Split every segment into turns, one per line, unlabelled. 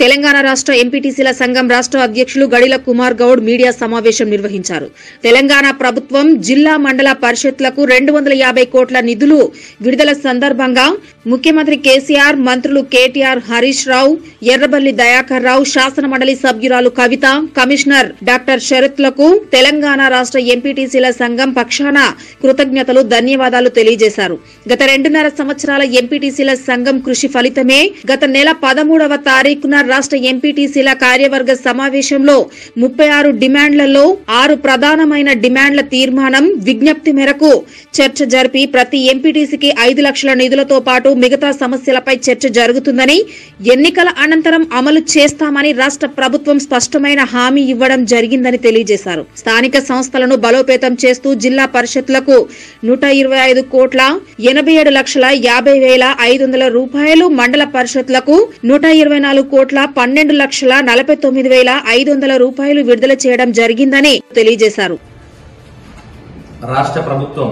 తెలంగాణ రాష్ట్ర ఎంపీటీసీల సంఘం రాష్ట్ర అధ్యక్షులు గడిల కుమార్ గౌడ్ మీడియా సమావేశం నిర్వహించారు తెలంగాణ ప్రభుత్వం జిల్లా మండల పరిషత్లకు రెండు వందల యాభై కోట్ల నిధులు విడుదల సందర్భంగా ముఖ్యమంత్రి కేసీఆర్ మంత్రులు కేటీఆర్ హరీష్ రావు ఎర్రబల్లి దయాకర్ రావు శాసన మండలి సభ్యురాలు కవిత కమిషనర్ డాక్టర్ శరత్లకు తెలంగాణ రాష్ట్ర ఎంపీటీసీల సంఘం పక్షాన కృతజ్ఞతలు ధన్యవాదాలు తెలియజేశారు గత రెండున్నర సంవత్సరాల ఎంపీటీసీల సంఘం కృషి ఫలితమే గత నెల పదమూడవ తారీఖున రాష్ట్ర ఎంపీటీసీల కార్యవర్గ సమావేశంలో ముప్పై ఆరు డిమాండ్లలో ఆరు ప్రధానమైన డిమాండ్ల తీర్మానం విజ్ఞప్తి మేరకు చర్చ జరిపి ప్రతి ఎంపీటీసీకి ఐదు లక్షల నిధులతో పాటు మిగతా సమస్యలపై చర్చ జరుగుతుందని ఎన్నికల అనంతరం అమలు చేస్తామని రాష్ట్ర ప్రభుత్వం స్పష్టమైన హామీ ఇవ్వడం జరిగిందని తెలియజేశారు స్థానిక సంస్థలను బలోపేతం చేస్తూ జిల్లా పరిషత్లకు నూట ఇరవై ఐదు కోట్ల ఎనభై ఏడు లక్షల యాభై వేల ఐదు వందల రూపాయలు మండల పరిషత్లకు నూట ఇరవై నాలుగు కోట్ల పన్నెండు లక్షల నలభై తొమ్మిది వేల ఐదు వందల రూపాయలు విడుదల చేయడం జరిగిందని తెలియజేశారు
రాష్ట్ర ప్రభుత్వం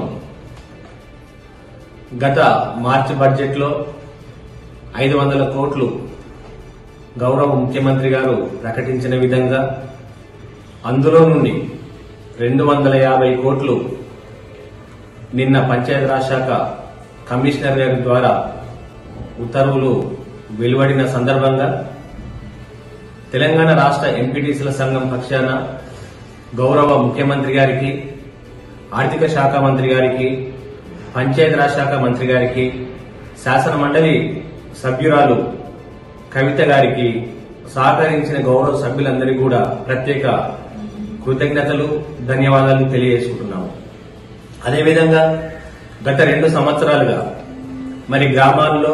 గత మార్చి బడ్జెట్లో ఐదు వందల కోట్లు గౌరవ ముఖ్యమంత్రి గారు ప్రకటించిన విధంగా అందులో నుండి రెండు వందల యాభై కోట్లు నిన్న పంచాయతీరాజ్ శాఖ కమిషనర్ గారి ద్వారా ఉత్తర్వులు వెలువడిన సందర్భంగా తెలంగాణ రాష్ట్ర ఎంపీటీసీల సంఘం పక్షాన గౌరవ ముఖ్యమంత్రి గారికి ఆర్థిక శాఖ మంత్రి గారికి పంచాయతీరాజ్ శాఖ మంత్రి గారికి శాసన మండలి సభ్యురాలు కవిత గారికి సహకరించిన గౌరవ సభ్యులందరికీ కూడా ప్రత్యేక కృతజ్ఞతలు ధన్యవాదాలు తెలియజేసుకుంటున్నాము అదేవిధంగా గత రెండు సంవత్సరాలుగా మరి గ్రామాల్లో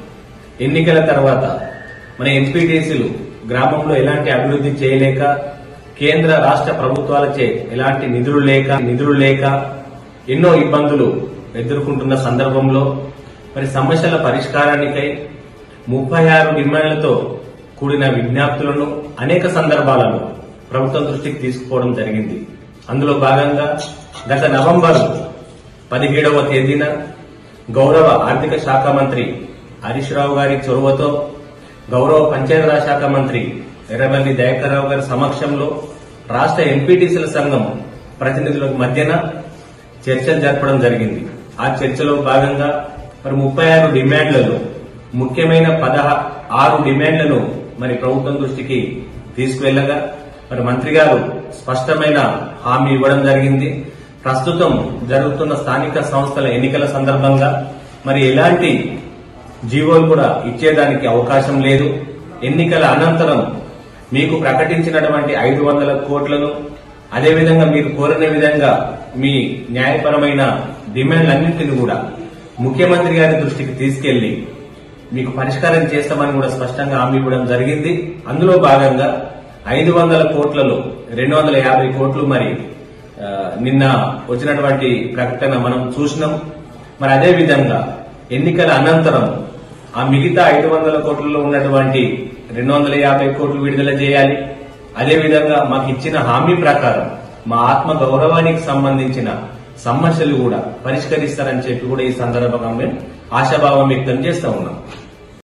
ఎన్నికల తర్వాత మన ఎంపీటీసీలు గ్రామంలో ఎలాంటి అభివృద్ధి చేయలేక కేంద్ర రాష్ట్ర ప్రభుత్వాలచే ఎలాంటి నిధులు లేక నిధులు లేక ఎన్నో ఇబ్బందులు ఎదుర్కొంటున్న సందర్భంలో మరి సమస్యల పరిష్కారానికై ముప్పై ఆరు డిమాండ్లతో కూడిన విజ్ఞప్తులను అనేక సందర్భాలలో ప్రభుత్వం దృష్టికి తీసుకుపోవడం జరిగింది అందులో భాగంగా గత నవంబర్ పదిహేడవ తేదీన గౌరవ ఆర్థిక శాఖ మంత్రి హరీష్ రావు గారి చొరవతో గౌరవ పంచాయతీరాజ్ శాఖ మంత్రి ఎర్రబల్లి దయాకర్ రావు గారి సమక్షంలో రాష్ట్ర ఎంపీటీసీల సంఘం ప్రతినిధుల మధ్యన చర్చలు జరపడం జరిగింది ఆ చర్చలో భాగంగా మరి ముప్పై ఆరు డిమాండ్లలో ముఖ్యమైన పదహ ఆరు డిమాండ్లను మరి ప్రభుత్వం దృష్టికి తీసుకువెళ్లగా మరి మంత్రి గారు స్పష్టమైన హామీ ఇవ్వడం జరిగింది ప్రస్తుతం జరుగుతున్న స్థానిక సంస్థల ఎన్నికల సందర్భంగా మరి ఎలాంటి జీవోలు కూడా ఇచ్చేదానికి అవకాశం లేదు ఎన్నికల అనంతరం మీకు ప్రకటించినటువంటి ఐదు వందల కోట్లను అదేవిధంగా మీరు కోరిన విధంగా మీ న్యాయపరమైన డిమాండ్లన్నింటినీ కూడా ముఖ్యమంత్రి గారి దృష్టికి తీసుకెళ్లి మీకు పరిష్కారం చేస్తామని కూడా స్పష్టంగా హామీ ఇవ్వడం జరిగింది అందులో భాగంగా ఐదు వందల కోట్లలో రెండు వందల యాభై కోట్లు మరి ఆ, నిన్న వచ్చినటువంటి ప్రకటన మనం చూసినాం మరి అదే విధంగా ఎన్నికల అనంతరం ఆ మిగతా ఐదు వందల కోట్లలో ఉన్నటువంటి రెండు వందల యాభై కోట్లు విడుదల చేయాలి అదేవిధంగా మాకు ఇచ్చిన హామీ ప్రకారం మా ఆత్మ గౌరవానికి సంబంధించిన సమస్యలు కూడా పరిష్కరిస్తారని చెప్పి కూడా ఈ సందర్భంగా మేము ఆశాభావం వ్యక్తం చేస్తా ఉన్నాం